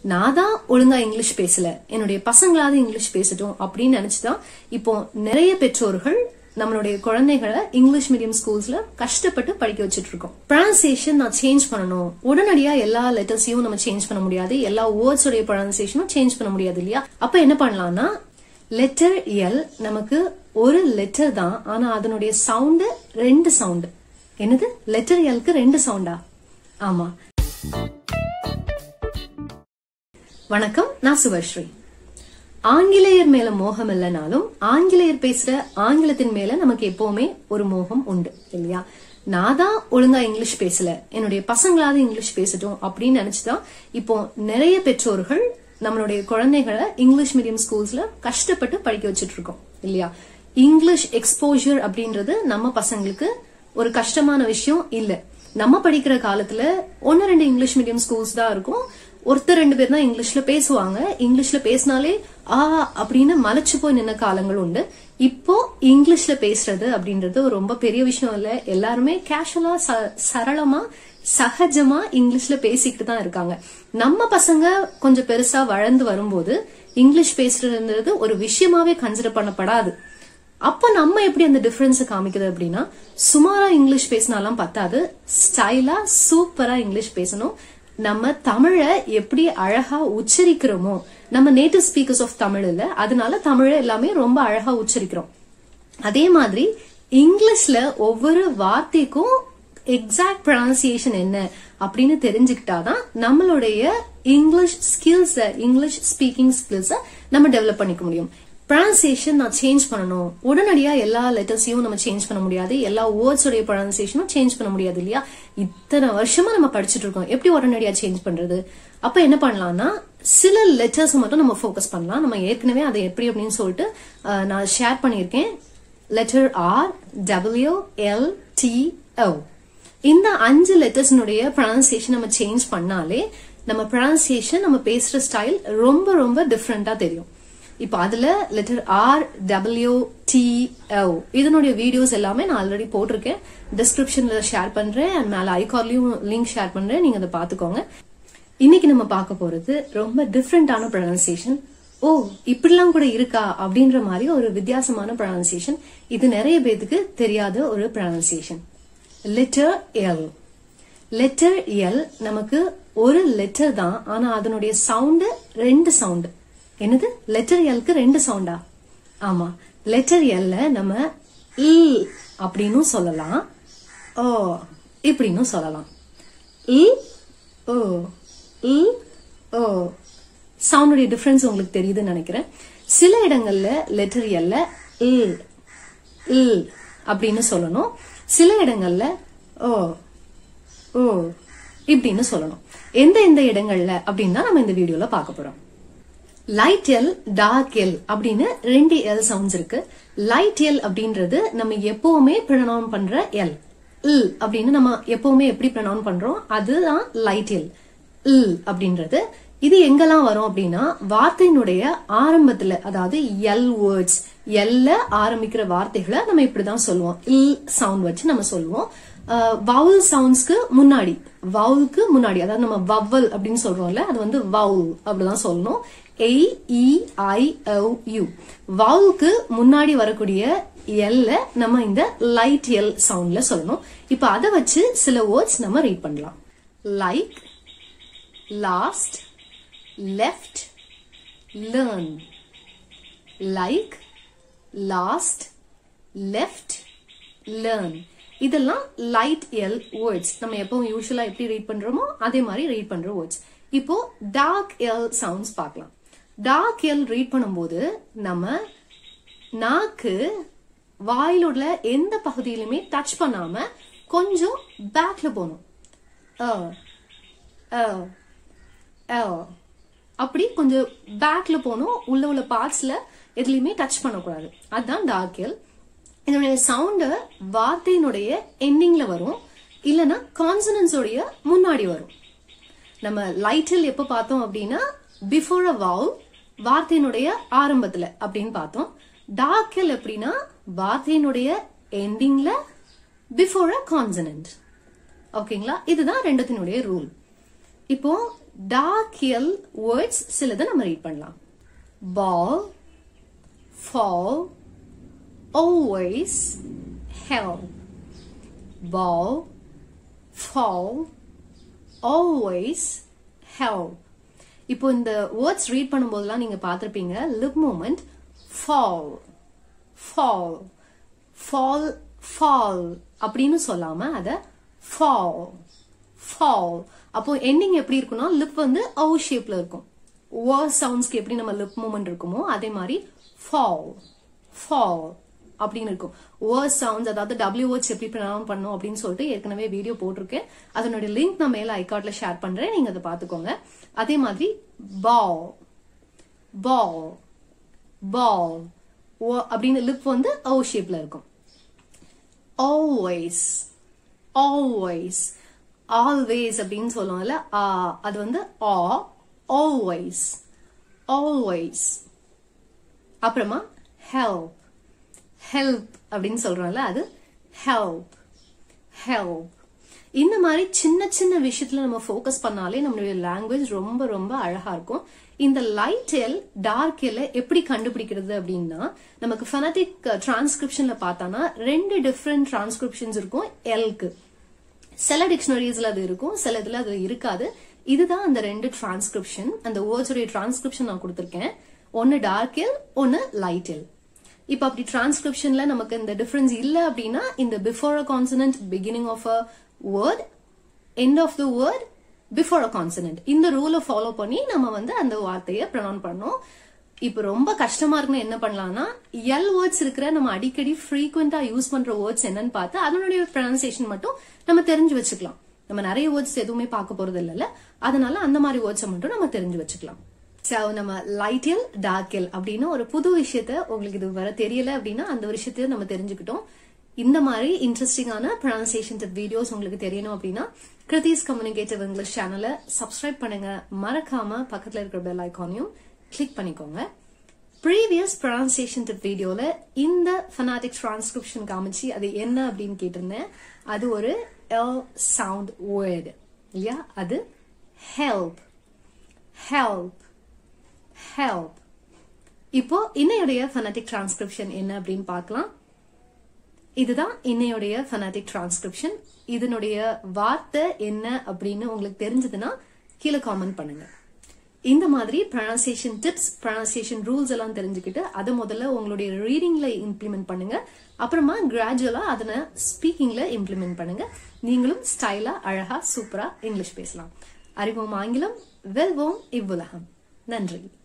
நான் தான் ஒழுங்கா இங்கிலீஷ் பேசல என்னுடைய பசங்களாவது இங்கிலீஷ் பேசட்டும் அப்படின்னு நினைச்சுதான் இப்போ நிறைய பெற்றோர்கள் நம்மளுடைய குழந்தைகளை இங்கிலீஷ் மீடியம் ஸ்கூல்ஸ்ல கஷ்டப்பட்டு படிக்க வச்சுட்டு இருக்கோம் ப்ரொனன்சியேஷன் நான் சேஞ்ச் பண்ணணும் உடனடியா எல்லா லெட்டர்ஸையும் நம்ம சேஞ்ச் பண்ண முடியாது எல்லா வேர்ட்ஸ் உடைய ப்ரொனன்சியேஷனும் சேஞ்ச் பண்ண முடியாது இல்லையா அப்ப என்ன பண்ணலாம்னா லெட்டர் எல் நமக்கு ஒரு லெட்டர் தான் ஆனா அதனுடைய சவுண்டு ரெண்டு சவுண்டு என்னது லெட்டர் எல்க்கு ரெண்டு சவுண்டா ஆமா வணக்கம் நான் சுபஸ்ரீ ஆங்கிலேயர் மேல மோகம் இல்லைனாலும் ஆங்கிலேயர் பேசுற ஆங்கிலத்தின் மேல நமக்கு எப்பவுமே ஒரு மோகம் உண்டு இல்லையா நான் தான் ஒழுங்கா இங்கிலீஷ் பேசல என்னுடைய பசங்களாவது இங்கிலீஷ் பேசட்டும் அப்படின்னு நினைச்சுதான் இப்போ நிறைய பெற்றோர்கள் நம்மளுடைய குழந்தைகளை இங்கிலீஷ் மீடியம் ஸ்கூல்ஸ்ல கஷ்டப்பட்டு படிக்க வச்சுட்டு இருக்கோம் இல்லையா இங்கிலீஷ் எக்ஸ்போஜர் அப்படின்றது நம்ம பசங்களுக்கு ஒரு கஷ்டமான விஷயம் இல்ல நம்ம படிக்கிற காலத்துல ஒன்னு ரெண்டு இங்கிலீஷ் மீடியம் ஸ்கூல்ஸ் தான் இருக்கும் ஒருத்தர் ரெண்டு பேர் தான் இங்கிலீஷ்ல பேசுவாங்க இங்கிலீஷ்ல பேசினாலே ஆ அப்படின்னு மலைச்சு போய் நின்ன காலங்கள் உண்டு இப்போ இங்கிலீஷ்ல பேசுறது அப்படின்றது ஒரு ரொம்ப பெரிய விஷயம் இல்ல எல்லாருமே கேஷுவலா சரளமா சகஜமா இங்கிலீஷ்ல பேசிக்கிட்டு தான் இருக்காங்க நம்ம பசங்க கொஞ்சம் பெருசா வளர்ந்து வரும்போது இங்கிலீஷ் பேசுறதுன்றது ஒரு விஷயமாவே கன்சிடர் பண்ணப்படாது அப்ப நம்ம எப்படி அந்த டிஃபரன்ஸ் காமிக்குது அப்படின்னா சுமாரா இங்கிலீஷ் பேசினாலாம் பத்தாது ஸ்டைலா சூப்பரா இங்கிலீஷ் பேசணும் நம்ம தமிழ எப்படி அழகா உச்சரிக்கிறோமோ நம்ம நேட்டிவ் ஸ்பீக்கர்ஸ் ஆஃப் தமிழ் இல்ல அதனால தமிழ எல்லாமே ரொம்ப அழகா உச்சரிக்கிறோம் அதே மாதிரி இங்கிலீஷ்ல ஒவ்வொரு வார்த்தைக்கும் எக்ஸாக்ட் ப்ரொனன்சியேஷன் என்ன அப்படின்னு தெரிஞ்சுக்கிட்டாதான் நம்மளுடைய English skills English speaking skills நம்ம டெவலப் பண்ணிக்க முடியும் ப்ரொனன்சியேஷன் நான் சேஞ்ச் பண்ணணும் உடனடியா எல்லா லெட்டர்ஸையும் நம்ம சேஞ்ச் பண்ண முடியாது எல்லா வேர்ட்ஸ் உடைய ப்ரொனன்சியேஷனும் சேஞ்ச் பண்ண முடியாது இல்லையா இத்தனை வருஷமா நம்ம படிச்சுட்டு இருக்கோம் எப்படி உடனடியா சேஞ்ச் பண்றது அப்ப என்ன பண்ணலாம்னா சில லெட்டர்ஸ் மட்டும் நம்ம ஃபோக்கஸ் பண்ணலாம் நம்ம ஏற்கனவே அதை எப்படி அப்படின்னு சொல்லிட்டு நான் ஷேர் பண்ணியிருக்கேன் letter R W L D O இந்த அஞ்சு லெட்டர்ஸ்னுடைய ப்ரொனன்சியேஷன் நம்ம சேஞ்ச் பண்ணாலே நம்ம ப்ரொனன்சியேஷன் நம்ம பேசுற ஸ்டைல் ரொம்ப ரொம்ப டிஃப்ரெண்டா தெரியும் இப்போ அதுல letter R W D O இதனுடைய வீடியோஸ் எல்லாமே நான் ஆல்ரெடி போட்டிருக்கேன் டிஸ்கிரிப்ஷன்ல ஷேர் பண்றேன் அண்ட் மேல ஐகார்லயும் லிங்க் ஷேர் பண்றேன் நீங்க அதை பாத்துக்கோங்க இன்னைக்கு நம்ம பார்க்க போறது ரொம்ப டிஃப்ரெண்டான ப்ரொனன்சியேஷன் ஓ இப்படிலாம் கூட இருக்கா அப்படின்ற மாதிரி ஒரு வித்தியாசமான ப்ரொனன்சியேஷன் இது நிறைய பேத்துக்கு தெரியாத ஒரு pronunciation letter L letter L நமக்கு ஒரு லெட்டர் தான் ஆனா அதனுடைய சவுண்டு ரெண்டு சவுண்டு என்னது லெட்டர் எல்க்கு ரெண்டு சவுண்டா ஆமா லெட்டர் எல்ல நம்ம இல் அப்படின்னு சொல்லலாம் ஓ இப்படின்னு சொல்லலாம் இல் ஓ இல் ஓ சவுண்டுடைய டிஃபரன்ஸ் உங்களுக்கு தெரியுதுன்னு நினைக்கிறேன் சில இடங்கள்ல லெட்டர் எல்ல இல் இல் அப்படின்னு சொல்லணும் சில இடங்கள்ல ஓ ஓ இப்படின்னு சொல்லணும் எந்த எந்த இடங்கள்ல அப்படின்னு தான் நம்ம இந்த வீடியோல பார்க்க போறோம் லைட் எல் டார்க் எல் அப்படின்னு ரெண்டு எல் சவுண்ட்ஸ் இருக்கு லைட் எல் அப்படின்றது நம்ம எப்பவுமே ப்ரொனவுன் பண்ற எல் இல் அப்படின்னு நம்ம எப்பவுமே எப்படி ப்ரொனவுன் பண்றோம் அதுதான் லைட் எல் இல் அப்படின்றது இது எங்கெல்லாம் வரும் அப்படின்னா வார்த்தையினுடைய ஆரம்பத்துல அதாவது எல் வேர்ட்ஸ் எல்ல ஆரம்பிக்கிற வார்த்தைகளை நம்ம இப்படிதான் சொல்லுவோம் இல் சவுண்ட் வச்சு நம்ம சொல்லுவோம் வவுல் சவுண்ட்ஸ்க்கு முன்னாடி வவுலுக்கு முன்னாடி அதாவது நம்ம வவ்வல் அப்படின்னு சொல்றோம்ல அது வந்து வவுல் அப்படிதான் சொல்லணும் ஏ இ ஐ ஓ யூ வவுலுக்கு முன்னாடி வரக்கூடிய எல்ல நம்ம இந்த லைட் எல் சவுண்ட்ல சொல்லணும் இப்ப அதை வச்சு சில வேர்ட்ஸ் நம்ம ரீட் பண்ணலாம் like last left learn like last left learn இதெல்லாம் லைட் எல் வேர்ட்ஸ் நம்ம எப்பவும் யூஸ்வலா எப்படி ரீட் பண்றோமோ அதே மாதிரி ரீட் பண்ற வேர்ட்ஸ் இப்போ டார்க் எல் சவுண்ட்ஸ் பார்க்கலாம் டார்க் எல் ரீட் பண்ணும்போது நம்ம நாக்கு வாயிலோட எந்த பகுதியிலுமே டச் பண்ணாம கொஞ்சம் பேக்ல போகணும் அப்படி கொஞ்சம் பேக்ல போகணும் உள்ள உள்ள பார்ட்ஸ்ல எதுலையுமே டச் பண்ணக்கூடாது அதுதான் டார்க் எல் இதனுடைய சவுண்டு வார்த்தையினுடைய எண்டிங்ல வரும் இல்லைன்னா கான்சனன்ஸோடைய முன்னாடி வரும் நம்ம லைட்டில் எப்ப பார்த்தோம் அப்படின்னா பிஃபோர் அ வவுல் வார்த்தையினுடைய ஆரம்பத்துல அப்படின்னு பார்த்தோம் டார்க் எல் எப்படின்னா வார்த்தையினுடைய எண்டிங்ல பிஃபோர் அ கான்சனன்ட் ஓகேங்களா இதுதான் ரெண்டுத்தினுடைய ரூல் இப்போ டார்க் எல் வேர்ட்ஸ் சிலதை நம்ம ரீட் பண்ணலாம் ball fall always help ball fall always help இப்போ இந்த வேர்ட்ஸ் ரீட் பண்ணும்போதெல்லாம் நீங்க பார்த்திருப்பீங்க lip movement fall fall fall fall அப்படின்னு சொல்லாம அத fall fall அப்போ எண்டிங் எப்படி இருக்கும்னா லிப் வந்து ஓ ஷேப்ல இருக்கும் ஓ சவுண்ட்ஸ்க்கு எப்படி நம்ம லிப் மூமெண்ட் இருக்குமோ அதே மாதிரி fall fall அப்படின்னு இருக்கும் ஓ சவுண்ட்ஸ் அதாவது டபிள்யூ வேர்ட்ஸ் எப்படி ப்ரொனவுன் பண்ணும் அப்படின்னு சொல்லிட்டு ஏற்கனவே வீடியோ போட்டிருக்கேன் அதனுடைய லிங்க் நான் மேல ஐகார்ட்ல ஷேர் பண்றேன் நீங்க அதை பாத்துக்கோங்க அதே மாதிரி ball ball ball ஓ அப்படின்னு லிப் வந்து ஓ ஷேப்ல இருக்கும் always always always அப்படின்னு சொல்லுவோம்ல ஆ அது வந்து ஆ always always அப்புறமா help help அப்படின்னு சொல்றோம்ல அது help help இந்த மாதிரி சின்ன சின்ன விஷயத்துல நம்ம ஃபோக்கஸ் பண்ணாலே நம்மளுடைய லாங்குவேஜ் ரொம்ப ரொம்ப அழகா இருக்கும் இந்த லைட் எல் டார்க் எல் எப்படி கண்டுபிடிக்கிறது அப்படின்னா நமக்கு ஃபனட்டிக் டிரான்ஸ்கிரிப்ஷன்ல பார்த்தானா ரெண்டு டிஃப்ரெண்ட் டிரான்ஸ்கிரிப்ஷன்ஸ் இருக்கும் எல்க்கு சில டிக்ஷனரிஸ்ல அது இருக்கும் சில இதுல அது இருக்காது இதுதான் அந்த ரெண்டு டிரான்ஸ்கிரிப்ஷன் அந்த வேர்ட்ஸுடைய டிரான்ஸ்கிரிப்ஷன் நான் கொடுத்திருக்கேன் ஒன்னு டார்க் எல் ஒன்னு லைட் எல் இப்ப அப்படி டிரான்ஸ்கிரிப்ஷன்ல நமக்கு இந்த டிஃபரன்ஸ் இல்ல அப்படின்னா இந்த before a consonant beginning of a word end of the word before a consonant இந்த ரூலை ஃபாலோ பண்ணி நம்ம வந்து அந்த வார்த்தையை ப்ரொனவுன் பண்ணோம் இப்ப ரொம்ப கஷ்டமா இருக்குன்னு என்ன பண்ணலாம்னா எல் வேர்ட்ஸ் இருக்கிற நம்ம அடிக்கடி ஃப்ரீக்வெண்டா யூஸ் பண்ற வேர்ட்ஸ் என்னன்னு பார்த்து அதனுடைய ப்ரொனன்சியேஷன் மட்டும் நம்ம தெரிஞ்சு வச்சுக்கலாம் நம்ம நிறைய வேர்ட்ஸ் எதுவுமே பார்க்க போறது இல்லைல்ல அதனால அந்த மாதிரி வேர்ட்ஸை மட்டும் நம்ம தெரிஞ்சு வச்சுக்கலாம் சோ நம்ம லைட் எல் டார்க் எல் அப்படின்னு ஒரு புது விஷயத்த உங்களுக்கு இது வர தெரியல அப்படின்னா அந்த விஷயத்தையும் நம்ம தெரிஞ்சுக்கிட்டோம் இந்த மாதிரி இன்ட்ரெஸ்டிங்கான ப்ரொனன்சியேஷன் டிப் வீடியோஸ் உங்களுக்கு தெரியணும் அப்படின்னா கிருதிஸ் கம்யூனிகேட்டிவ் இங்கிலீஷ் சேனலை சப்ஸ்கிரைப் பண்ணுங்க மறக்காம பக்கத்துல இருக்கிற பெல் ஐக்கானையும் கிளிக் பண்ணிக்கோங்க ப்ரீவியஸ் ப்ரொனன்சியேஷன் டிப் வீடியோல இந்த ஃபனாட்டிக் டிரான்ஸ்கிரிப்ஷன் காமிச்சு அது என்ன அப்படின்னு கேட்டிருந்தேன் அது ஒரு எல் சவுண்ட் வேர்டு இல்லையா அது ஹெல்ப் ஹெல்ப் ஹெல்ப் இப்போ இன்னையுடைய ஃபனாட்டிக் டிரான்ஸ்கிரிப்ஷன் என்ன அப்படின்னு பார்க்கலாம் இதுதான் இன்னையுடைய ஃபனாட்டிக் டிரான்ஸ்கிரிப்ஷன் இதனுடைய வார்த்தை என்ன அப்படின்னு உங்களுக்கு தெரிஞ்சதுன்னா கீழே காமெண்ட் பண்ணுங்க இந்த மாதிரி ப்ரொனன்சியேஷன் டிப்ஸ் ப்ரொனன்சியேஷன் ரூல்ஸ் எல்லாம் தெரிஞ்சுக்கிட்டு அதை முதல்ல உங்களுடைய ரீடிங்ல இம்ப்ளிமெண்ட் பண்ணுங்க அப்புறமா கிராஜுவலா அதனை ஸ்பீக்கிங்ல இம்ப்ளிமெண்ட் பண்ணுங்க நீங்களும் ஸ்டைலா அழகா சூப்பரா இங்கிலீஷ் பேசலாம் அறிவோம் ஆங்கிலம் வெல்வோம் இவ்வுலகம் நன்றி